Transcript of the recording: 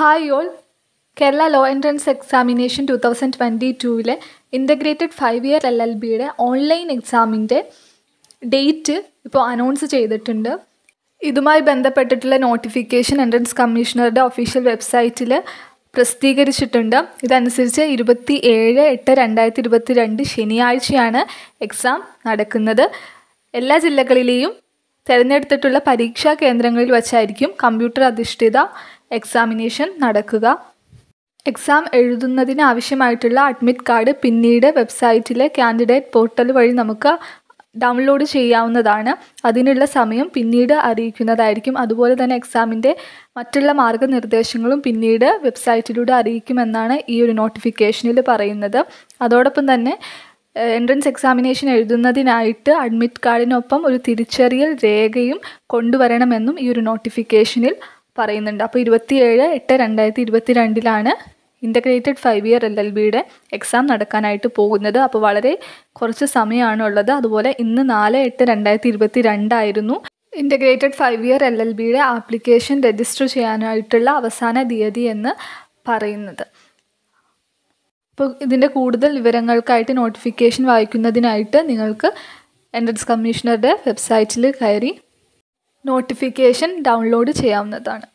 hi all Kerala law entrance examination two thousand twenty ടൂവിലെ integrated five year L L ബിയുടെ online എക്സാമിൻ്റെ date ഇപ്പോൾ announce ചെയ്തിട്ടുണ്ട് ഇതുമായി ബന്ധപ്പെട്ടിട്ടുള്ള നോട്ടിഫിക്കേഷൻ എൻട്രൻസ് കമ്മീഷണറുടെ ഒഫീഷ്യൽ വെബ്സൈറ്റിൽ പ്രസിദ്ധീകരിച്ചിട്ടുണ്ട് ഇതനുസരിച്ച് ഇരുപത്തി ഏഴ് എട്ട് രണ്ടായിരത്തി ഇരുപത്തി രണ്ട് ശനിയാഴ്ചയാണ് എക്സാം നടക്കുന്നത് എല്ലാ ജില്ലകളിലെയും തിരഞ്ഞെടുത്തിട്ടുള്ള പരീക്ഷാ കേന്ദ്രങ്ങളിൽ വച്ചായിരിക്കും കമ്പ്യൂട്ടർ അധിഷ്ഠിത എക്സാമിനേഷൻ നടക്കുക എക്സാം എഴുതുന്നതിന് ആവശ്യമായിട്ടുള്ള അഡ്മിറ്റ് കാർഡ് പിന്നീട് വെബ്സൈറ്റിലെ കാൻഡിഡേറ്റ് പോർട്ടൽ വഴി നമുക്ക് ഡൗൺലോഡ് ചെയ്യാവുന്നതാണ് അതിനുള്ള സമയം പിന്നീട് അറിയിക്കുന്നതായിരിക്കും അതുപോലെ തന്നെ എക്സാമിൻ്റെ മറ്റുള്ള മാർഗനിർദ്ദേശങ്ങളും പിന്നീട് വെബ്സൈറ്റിലൂടെ അറിയിക്കുമെന്നാണ് ഈ ഒരു നോട്ടിഫിക്കേഷനിൽ പറയുന്നത് അതോടൊപ്പം തന്നെ എൻട്രൻസ് എക്സാമിനേഷൻ എഴുതുന്നതിനായിട്ട് അഡ്മിറ്റ് കാർഡിനൊപ്പം ഒരു തിരിച്ചറിയൽ രേഖയും കൊണ്ടുവരണമെന്നും ഈ ഒരു നോട്ടിഫിക്കേഷനിൽ പറയുന്നുണ്ട് അപ്പോൾ ഇരുപത്തിയേഴ് എട്ട് രണ്ടായിരത്തി ഇരുപത്തി രണ്ടിലാണ് integrated five year L L ബിയുടെ എക്സാം നടക്കാനായിട്ട് പോകുന്നത് അപ്പോൾ വളരെ കുറച്ച് സമയമാണ് ഉള്ളത് അതുപോലെ ഇന്ന് നാല് എട്ട് രണ്ടായിരത്തി ഇരുപത്തി രണ്ടായിരുന്നു integrated five year L L ബിയുടെ ആപ്ലിക്കേഷൻ രജിസ്റ്റർ ചെയ്യാനായിട്ടുള്ള അവസാന തീയതി എന്ന് പറയുന്നത് അപ്പോൾ ഇതിൻ്റെ കൂടുതൽ വിവരങ്ങൾക്കായിട്ട് നോട്ടിഫിക്കേഷൻ വായിക്കുന്നതിനായിട്ട് നിങ്ങൾക്ക് എൻട്രൻസ് കമ്മീഷണറുടെ വെബ്സൈറ്റിൽ കയറി നോട്ടിഫിക്കേഷൻ ഡൗൺലോഡ് ചെയ്യാവുന്നതാണ്